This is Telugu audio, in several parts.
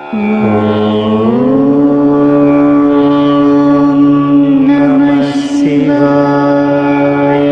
నమః శివాయ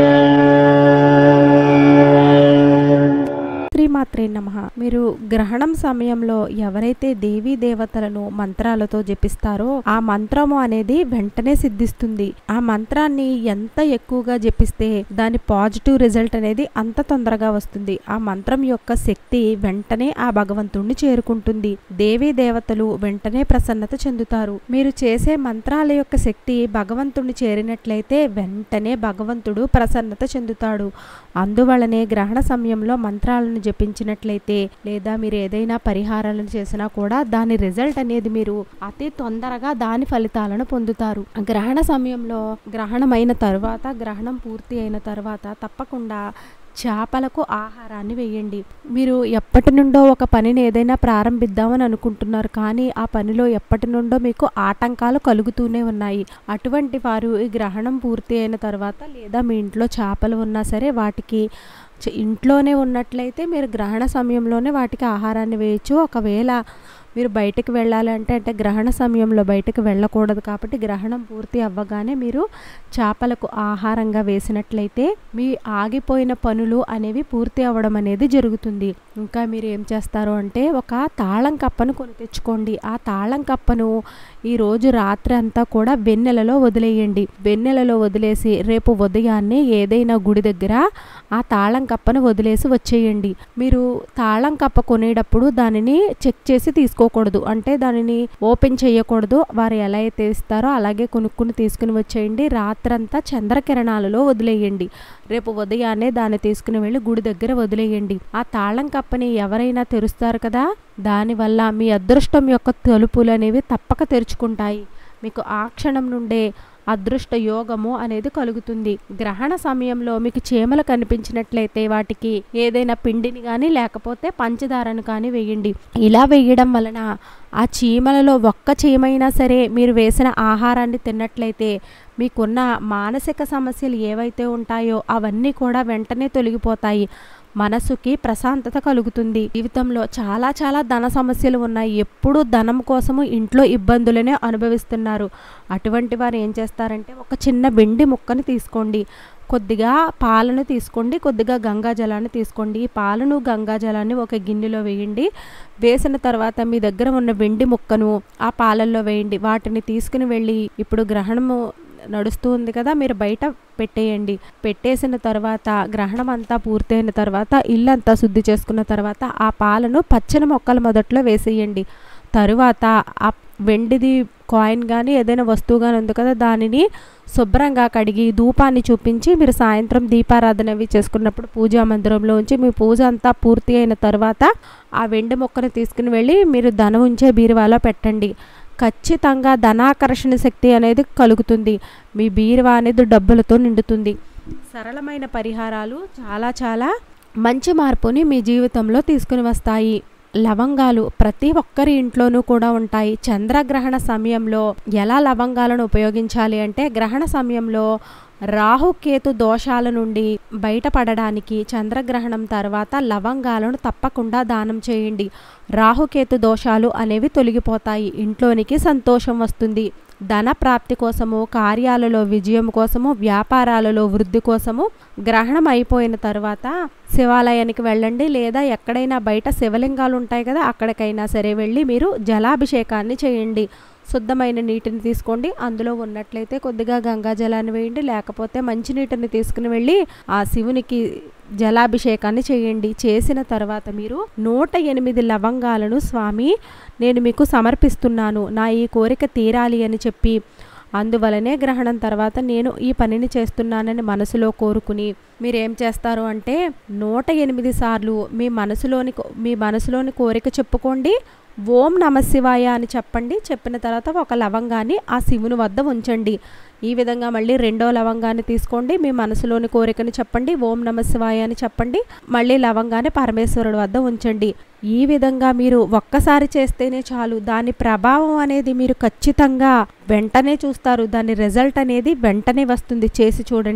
శ్రీమాత్రే నమ మీరు గ్రహణం సమయంలో ఎవరైతే దేవీ దేవతలను మంత్రాలతో జపిస్తారో ఆ మంత్రము అనేది వెంటనే సిద్ధిస్తుంది ఆ మంత్రాన్ని ఎంత ఎక్కువగా జపిస్తే దాని పాజిటివ్ రిజల్ట్ అనేది అంత తొందరగా వస్తుంది ఆ మంత్రం యొక్క శక్తి వెంటనే ఆ భగవంతుణ్ణి చేరుకుంటుంది దేవీ దేవతలు వెంటనే ప్రసన్నత చెందుతారు మీరు చేసే మంత్రాల యొక్క శక్తి భగవంతుణ్ణి చేరినట్లయితే వెంటనే భగవంతుడు ప్రసన్నత చెందుతాడు అందువలనే గ్రహణ సమయంలో మంత్రాలను జపించినట్లయితే లేదా మీరు ఏదైనా పరిహారాలను చేసినా కూడా దాని రిజల్ట్ అనేది మీరు అతి తొందరగా దాని ఫలితాలను పొందుతారు గ్రహణ సమయంలో గ్రహణమైన తర్వాత గ్రహణం పూర్తి అయిన తర్వాత తప్పకుండా చేపలకు ఆహారాన్ని వేయండి మీరు ఎప్పటి నుండో ఒక పనిని ఏదైనా ప్రారంభిద్దామని అనుకుంటున్నారు కానీ ఆ పనిలో ఎప్పటి నుండో మీకు ఆటంకాలు కలుగుతూనే ఉన్నాయి అటువంటి వారు ఈ గ్రహణం పూర్తి అయిన తర్వాత లేదా మీ ఇంట్లో చేపలు ఉన్నా సరే వాటికి చ- ఇంట్లోనే ఉన్నట్లయితే మీరు గ్రహణ సమయంలోనే వాటికి ఆహారాన్ని వేయచ్చు ఒకవేళ మీరు బయటకు వెళ్ళాలంటే అంటే గ్రహణ సమయంలో బయటకు వెళ్ళకూడదు కాబట్టి గ్రహణం పూర్తి అవ్వగానే మీరు చేపలకు ఆహారంగా వేసినట్లయితే మీ ఆగిపోయిన పనులు అనేవి పూర్తి అవ్వడం అనేది జరుగుతుంది ఇంకా మీరు ఏం చేస్తారు అంటే ఒక తాళం కప్పను కొని తెచ్చుకోండి ఆ తాళం కప్పను ఈ రోజు రాత్రి అంతా కూడా వెన్నెలలో వదిలేయండి వెన్నెలలో వదిలేసి రేపు ఉదయాన్నే ఏదైనా గుడి దగ్గర ఆ తాళం కప్పను వదిలేసి వచ్చేయండి మీరు తాళం కప్ప కొనేటప్పుడు దానిని చెక్ చేసి తీసుకోకూడదు అంటే దానిని ఓపెన్ చేయకూడదు వారు ఎలా అయితే ఇస్తారో అలాగే కొనుక్కుని తీసుకుని వచ్చేయండి రాత్రంతా చంద్రకిరణాలలో వదిలేయండి రేపు ఉదయాన్నే దాన్ని తీసుకుని వెళ్ళి గుడి దగ్గర వదిలేయండి ఆ తాళం కప్పని ఎవరైనా తెరుస్తారు కదా దానివల్ల మీ అదృష్టం యొక్క తలుపులు అనేవి తప్పక తెరుచుకుంటాయి మీకు ఆ క్షణం నుండే అదృష్ట యోగము అనేది కలుగుతుంది గ్రహణ సమయంలో మీకు చీమలు కనిపించినట్లయితే వాటికి ఏదైనా పిండిని కానీ లేకపోతే పంచదారను కానీ వేయండి ఇలా వేయడం వలన ఆ చీమలలో ఒక్క చీమైనా సరే మీరు వేసిన ఆహారాన్ని తిన్నట్లయితే మీకున్న మానసిక సమస్యలు ఏవైతే ఉంటాయో అవన్నీ కూడా వెంటనే తొలగిపోతాయి మనసుకి ప్రశాంతత కలుగుతుంది జీవితంలో చాలా చాలా ధన సమస్యలు ఉన్నాయి ఎప్పుడూ ధనం కోసము ఇంట్లో ఇబ్బందులనే అనుభవిస్తున్నారు అటువంటి వారు ఏం చేస్తారంటే ఒక చిన్న వెండి ముక్కని తీసుకోండి కొద్దిగా పాలను తీసుకోండి కొద్దిగా గంగా జలాన్ని తీసుకోండి ఈ పాలను గంగా జలాన్ని ఒక గిన్నెలో వేయండి వేసిన తర్వాత మీ దగ్గర ఉన్న వెండి ముక్కను ఆ పాలల్లో వేయండి వాటిని తీసుకుని వెళ్ళి ఇప్పుడు గ్రహణము నడుస్తూ ఉంది కదా మీరు బయట పెట్టేయండి పెట్టేసిన తర్వాత గ్రహణం అంతా పూర్తయిన తర్వాత ఇల్లంతా శుద్ధి చేసుకున్న తర్వాత ఆ పాలను పచ్చని మొక్కల మొదట్లో వేసేయండి తరువాత ఆ వెండిది కాయిన్ కానీ ఏదైనా వస్తువు కానీ ఉంది కదా దానిని శుభ్రంగా కడిగి ధూపాన్ని చూపించి మీరు సాయంత్రం దీపారాధన అవి చేసుకున్నప్పుడు పూజా మందిరంలో ఉంచి మీ పూజ అంతా పూర్తి అయిన తర్వాత ఆ వెండి మొక్కను తీసుకుని వెళ్ళి మీరు ధనం ఉంచే బీరువాలో పెట్టండి ఖచ్చితంగా ధనాకర్షణ శక్తి అనేది కలుగుతుంది మీ బీరువా అనేది డబ్బులతో నిండుతుంది సరళమైన పరిహారాలు చాలా చాలా మంచి మార్పుని మీ జీవితంలో తీసుకుని వస్తాయి లవంగాలు ప్రతి ఒక్కరి ఇంట్లోనూ కూడా ఉంటాయి చంద్రగ్రహణ సమయంలో ఎలా లవంగాలను ఉపయోగించాలి అంటే గ్రహణ సమయంలో రాహుకేతు దోషాల నుండి బయటపడడానికి చంద్రగ్రహణం తర్వాత లవంగాలను తప్పకుండా దానం చేయండి రాహుకేతు దోషాలు అనేవి తొలగిపోతాయి ఇంట్లోనికి సంతోషం వస్తుంది ధన ప్రాప్తి కోసము కార్యాలలో విజయం కోసము వ్యాపారాలలో వృద్ధి కోసము గ్రహణం అయిపోయిన తర్వాత శివాలయానికి వెళ్ళండి లేదా ఎక్కడైనా బయట శివలింగాలు ఉంటాయి కదా అక్కడికైనా సరే వెళ్ళి మీరు జలాభిషేకాన్ని చేయండి శుద్ధమైన నీటిని తీసుకోండి అందులో ఉన్నట్లయితే కొద్దిగా గంగా జలాన్ని వేయండి లేకపోతే మంచినీటిని తీసుకుని వెళ్ళి ఆ శివునికి జలాభిషేకాన్ని చేయండి చేసిన తర్వాత మీరు నూట ఎనిమిది లవంగాలను స్వామి నేను మీకు సమర్పిస్తున్నాను నా ఈ కోరిక తీరాలి అని చెప్పి అందువలనే గ్రహణం తర్వాత నేను ఈ పనిని చేస్తున్నానని మనసులో కోరుకుని మీరేం చేస్తారు అంటే నూట ఎనిమిది సార్లు మీ మనసులోని కో- మీ మనసులోని కోరిక చెప్పుకోండి ఓం నమ శివాయ అని చెప్పండి చెప్పిన తర్వాత ఒక లవంగాన్ని ఆ శివుని వద్ద ఉంచండి ఈ విధంగా మళ్ళీ రెండో లవంగాన్ని తీసుకోండి మీ మనసులోని కోరికని చెప్పండి ఓం నమ శివాయ అని చెప్పండి మళ్ళీ లవంగాన్ని పరమేశ్వరుడు వద్ద ఉంచండి ఈ విధంగా మీరు ఒక్కసారి చేస్తేనే చాలు దాని ప్రభావం అనేది మీరు ఖచ్చితంగా వెంటనే చూస్తారు దాని రిజల్ట్ అనేది వెంటనే వస్తుంది చేసి చూడండి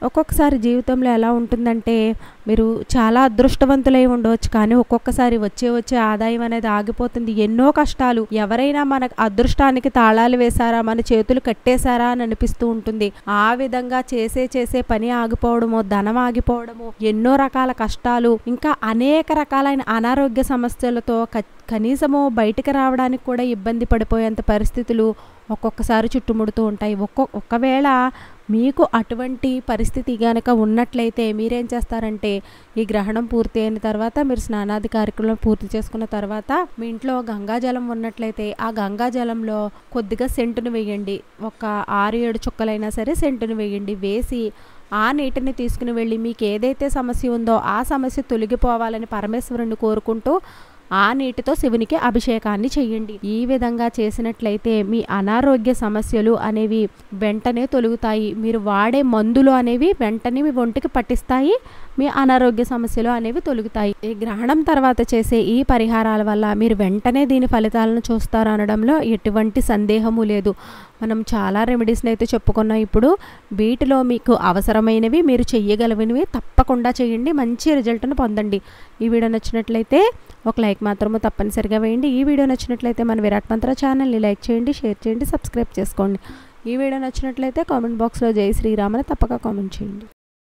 ఒక్కొక్కసారి జీవితంలో ఎలా ఉంటుందంటే మీరు చాలా అదృష్టవంతులై ఉండవచ్చు కానీ ఒక్కొక్కసారి వచ్చే వచ్చే ఆదాయం అనేది ఆగిపోతుంది ఎన్నో కష్టాలు ఎవరైనా మన అదృష్టానికి తాళాలు వేశారా మన చేతులు కట్టేశారా అని అనిపిస్తూ ఉంటుంది ఆ విధంగా చేసే చేసే పని ఆగిపోవడము ధనం ఆగిపోవడము ఎన్నో రకాల కష్టాలు ఇంకా అనేక రకాలైన అనారోగ్య సమస్యలతో క- కనీసము బయటకు రావడానికి కూడా ఇబ్బంది పడిపోయేంత పరిస్థితులు ఒక్కొక్కసారి చుట్టుముడుతూ ఉంటాయి ఒక్కొ ఒకవేళ మీకు అటువంటి పరిస్థితి కనుక ఉన్నట్లయితే మీరేం చేస్తారంటే ఈ గ్రహణం పూర్తి అయిన తర్వాత మీరు స్నానాది కార్యక్రమం పూర్తి చేసుకున్న తర్వాత మీ ఇంట్లో గంగాజలం ఉన్నట్లయితే ఆ గంగాజలంలో కొద్దిగా సెంటును వేయండి ఒక ఆరు ఏడు చుక్కలైనా సరే సెంటును వేయండి వేసి ఆ నీటిని తీసుకుని వెళ్ళి మీకు ఏదైతే సమస్య ఉందో ఆ సమస్య తొలగిపోవాలని పరమేశ్వరుని కోరుకుంటూ ఆ నీటితో శివునికి అభిషేకాన్ని చెయ్యండి ఈ విధంగా చేసినట్లయితే మీ అనారోగ్య సమస్యలు అనేవి వెంటనే తొలుగుతాయి మీరు వాడే మందులు అనేవి వెంటనే మీ ఒంటికి పట్టిస్తాయి మీ అనారోగ్య సమస్యలు అనేవి తొలుగుతాయి ఈ గ్రహణం తర్వాత చేసే ఈ పరిహారాల వల్ల మీరు వెంటనే దీని ఫలితాలను చూస్తారు అనడంలో ఎటువంటి సందేహము లేదు మనం చాలా రెమెడీస్ని అయితే చెప్పుకున్నాం ఇప్పుడు వీటిలో మీకు అవసరమైనవి మీరు చెయ్యగలిగినవి తప్పకుండా చేయండి మంచి రిజల్ట్ను పొందండి ఈ వీడియో నచ్చినట్లయితే ఒక లైక్ మాత్రము తప్పనిసరిగా వేయండి ఈ వీడియో నచ్చినట్లయితే మన విరాట్ మంత్ర ఛానల్ని లైక్ చేయండి షేర్ చేయండి సబ్స్క్రైబ్ చేసుకోండి ఈ వీడియో నచ్చినట్లయితే కామెంట్ బాక్స్లో జై శ్రీరామ్ అని తప్పక కామెంట్ చేయండి